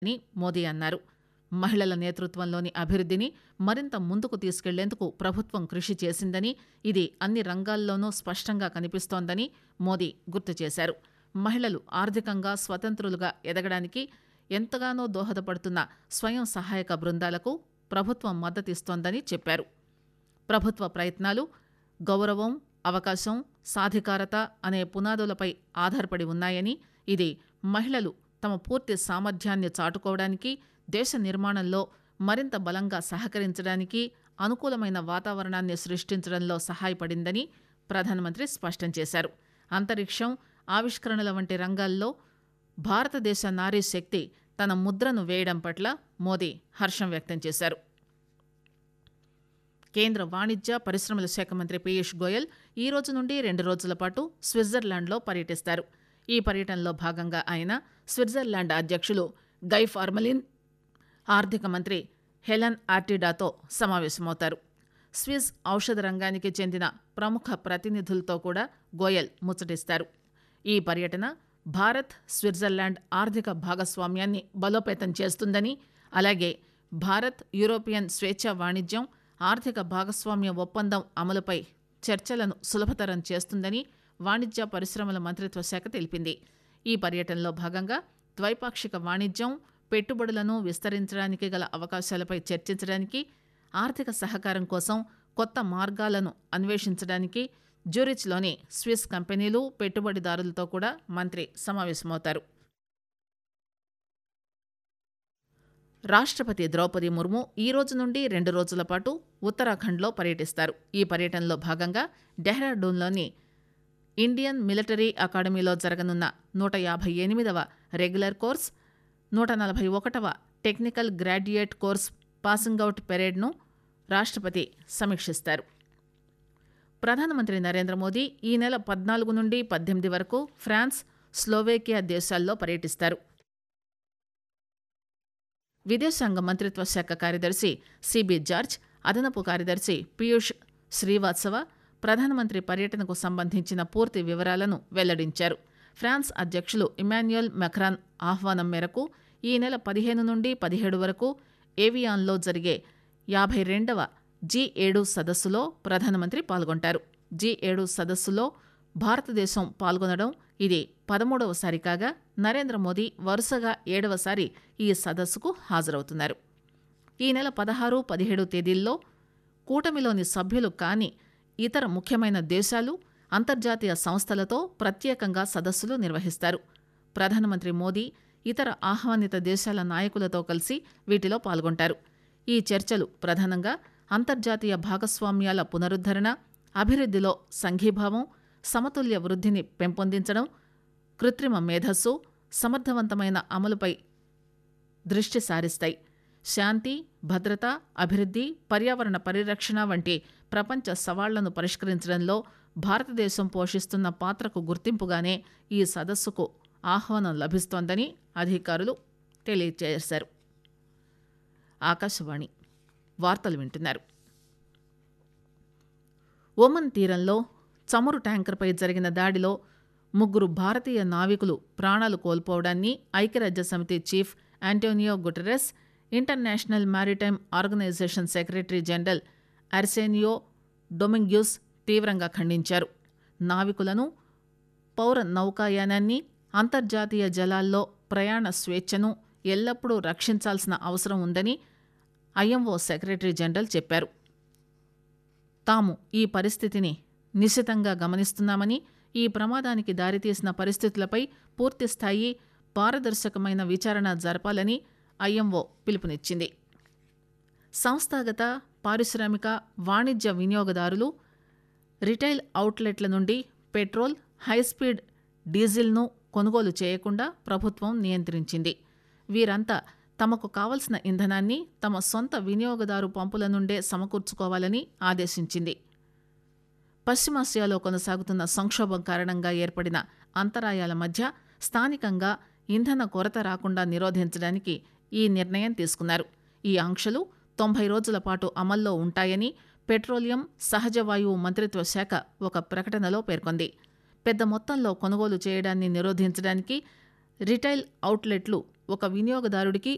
అని మోదీ అన్నారు మహిళల నేతృత్వంలోని అభివృద్దిని మరింత ముందుకు తీసుకెళ్లేందుకు ప్రభుత్వం కృషి చేసిందని ఇది అన్ని రంగాల్లోనూ స్పష్టంగా కనిపిస్తోందని మోదీ గుర్తు చేశారు మహిళలు ఆర్థికంగా స్వతంత్రులుగా ఎదగడానికి ఎంతగానో దోహదపడుతున్న స్వయం సహాయక బృందాలకు ప్రభుత్వం మద్దతిస్తోందని చెప్పారు ప్రభుత్వ ప్రయత్నాలు గౌరవం అవకాశం సాధికారత అనే పునాదులపై ఆధారపడి ఉన్నాయని ఇది మహిళలు తమ పూర్తి సామర్థ్యాన్ని చాటుకోవడానికి దేశ నిర్మాణంలో మరింత బలంగా సహకరించడానికి అనుకూలమైన వాతావరణాన్ని సృష్టించడంలో సహాయపడిందని ప్రధానమంత్రి స్పష్టం చేశారు అంతరిక్షం ఆవిష్కరణల వంటి రంగాల్లో భారతదేశ నారీ శక్తి తన ముద్రను వేయడం పట్ల మోదీ హర్షం వ్యక్తం చేశారు కేంద్ర వాణిజ్య పరిశ్రమల శాఖ మంత్రి పీయూష్ గోయల్ ఈ రోజు నుండి రెండు రోజుల పాటు స్విట్జర్లాండ్లో పర్యటిస్తారు ఈ పర్యటనలో భాగంగా ఆయన స్విట్జర్లాండ్ అధ్యక్షులు గై ఫార్మలిన్ ఆర్థిక మంత్రి హెలన్ ఆర్టిడాతో సమావేశమవుతారు స్విస్ ఔషధ రంగానికి చెందిన ప్రముఖ ప్రతినిధులతో కూడా గోయల్ ముచ్చటిస్తారు ఈ పర్యటన భారత్ స్విట్జర్లాండ్ ఆర్థిక భాగస్వామ్యాన్ని బలోపేతం చేస్తుందని అలాగే భారత్ యూరోపియన్ స్వేచ్ఛ వాణిజ్యం ఆర్థిక భాగస్వామ్య ఒప్పందం అమలుపై చర్చలను సులభతరం చేస్తుందని వాణిజ్య పరిశ్రమల మంత్రిత్వ శాఖ తెలిపింది ఈ పర్యటనలో భాగంగా ద్వైపాక్షిక వాణిజ్యం పెట్టుబడులను విస్తరించడానికి గల అవకాశాలపై చర్చించడానికి ఆర్థిక సహకారం కోసం కొత్త మార్గాలను అన్వేషించడానికి జ్యూరిచ్లోని స్విస్ కంపెనీలు పెట్టుబడిదారులతో కూడా మంత్రి సమావేశమవుతారు రాష్ట్రపతి ద్రౌపది ముర్ము ఈ రోజు నుండి రెండు రోజుల పాటు ఉత్తరాఖండ్లో పర్యటిస్తారు ఈ పర్యటనలో భాగంగా డెహ్రాడూన్లోని ఇండియన్ మిలిటరీ అకాడమీలో జరగనున్న నూట యాభై ఎనిమిదవ రెగ్యులర్ కోర్స్ నూట నలభై ఒకటవ technical graduate course passing out పెరేడ్ను రాష్ట్రపతి సమీక్షిస్తారు ప్రధానమంత్రి నరేంద్ర మోదీ ఈ నెల పద్నాలుగు నుండి పద్దెనిమిది వరకు ఫ్రాన్స్ స్లోవేకియా దేశాల్లో పర్యటిస్తారు విదేశాంగ మంత్రిత్వ శాఖ కార్యదర్శి సిబి జార్జ్ అదనపు కార్యదర్శి పీయూష్ శ్రీవాత్సవ ప్రధానమంత్రి పర్యటనకు సంబంధించిన పూర్తి వివరాలను వెల్లడించారు ఫ్రాన్స్ అధ్యక్షులు ఇమాన్యుయల్ మెక్రాన్ ఆహ్వానం మేరకు ఈ నెల పదిహేను నుండి పదిహేడు వరకు ఏవియాన్లో జరిగే యాభై రెండవ జీ ఏడు సదస్సులో ప్రధానమంత్రి పాల్గొంటారు జీ ఏడు సదస్సులో భారతదేశం పాల్గొనడం ఇది పదమూడవసారి కాగా నరేంద్ర మోదీ వరుసగా ఏడవసారి ఈ సదస్సుకు హాజరవుతున్నారు ఈ నెల పదహారు పదిహేడు తేదీల్లో కూటమిలోని సభ్యులు కాని ఇతర ముఖ్యమైన దేశాలు అంతర్జాతీయ సంస్థలతో ప్రత్యేకంగా సదస్సులు నిర్వహిస్తారు ప్రధానమంత్రి మోదీ ఇతర ఆహ్వానిత దేశాల నాయకులతో కలిసి వీటిలో పాల్గొంటారు ఈ చర్చలు ప్రధానంగా అంతర్జాతీయ భాగస్వామ్యాల పునరుద్ధరణ అభివృద్ధిలో సంఘీభావం సమతుల్య వృద్ధిని పెంపొందించడం కృత్రిమ మేధస్సు సమర్థవంతమైన అమలుపై దృష్టి సారిస్తాయి శాంతి భద్రత అభివృద్ధి పర్యావరణ పరిరక్షణ వంటి ప్రపంచ సవాళ్లను పరిష్కరించడంలో భారతదేశం పోషిస్తున్న పాత్రకు గుర్తింపుగానే ఈ సదస్సుకు ఆహ్వానం లభిస్తోందని అధికారులు తెలియజేశారు ఆకాశవాణి వార్తలు వింటున్నారు ఒమన్ తీరంలో చమురు ట్యాంకర్పై జరిగిన దాడిలో ముగ్గురు భారతీయ నావికులు ప్రాణాలు కోల్పోవడాన్ని ఐక్యరాజ్య సమితి chief Antonio Guterres international maritime organisation secretary general Arsenio Dominguez తీవ్రంగా ఖండించారు నావికులను పౌర నౌకాయానాన్ని అంతర్జాతీయ జలాల్లో ప్రయాణ స్వేచ్ఛను ఎల్లప్పుడూ రక్షించాల్సిన అవసరం ఉందని ఐఎంఓ సెక్రటరీ జనరల్ చెప్పారు తాము ఈ పరిస్థితిని నిశితంగా గమనిస్తున్నామని ఈ ప్రమాదానికి దారితీసిన పరిస్థితులపై పూర్తిస్థాయి పారదర్శకమైన విచారణ జరపాలని ఐఎంఓ పిలుపునిచ్చింది సంస్థాగత పారిశ్రామిక వాణిజ్య వినియోగదారులు రిటైల్ అవుట్లెట్ల నుండి పెట్రోల్ హైస్పీడ్ డీజిల్ను కొనుగోలు చేయకుండా ప్రభుత్వం నియంత్రించింది వీరంతా తమకు కావలసిన ఇంధనాన్ని తమ సొంత వినియోగదారు పంపుల నుండే సమకూర్చుకోవాలని ఆదేశించింది పశ్చిమాసియాలో కొనసాగుతున్న సంక్షోభం కారణంగా ఏర్పడిన అంతరాయాల మధ్య స్థానికంగా ఇంధన కొరత రాకుండా నిరోధించడానికి ఈ నిర్ణయం తీసుకున్నారు ఈ ఆంక్షలు తొంభై రోజుల పాటు అమల్లో ఉంటాయని పెట్రోలియం సహజ వాయువు మంత్రిత్వ శాఖ ఒక ప్రకటనలో పేర్కొంది పెద్ద మొత్తంలో కొనుగోలు చేయడాన్ని నిరోధించడానికి రిటైల్ అవుట్లెట్లు ఒక వినియోగదారుడికి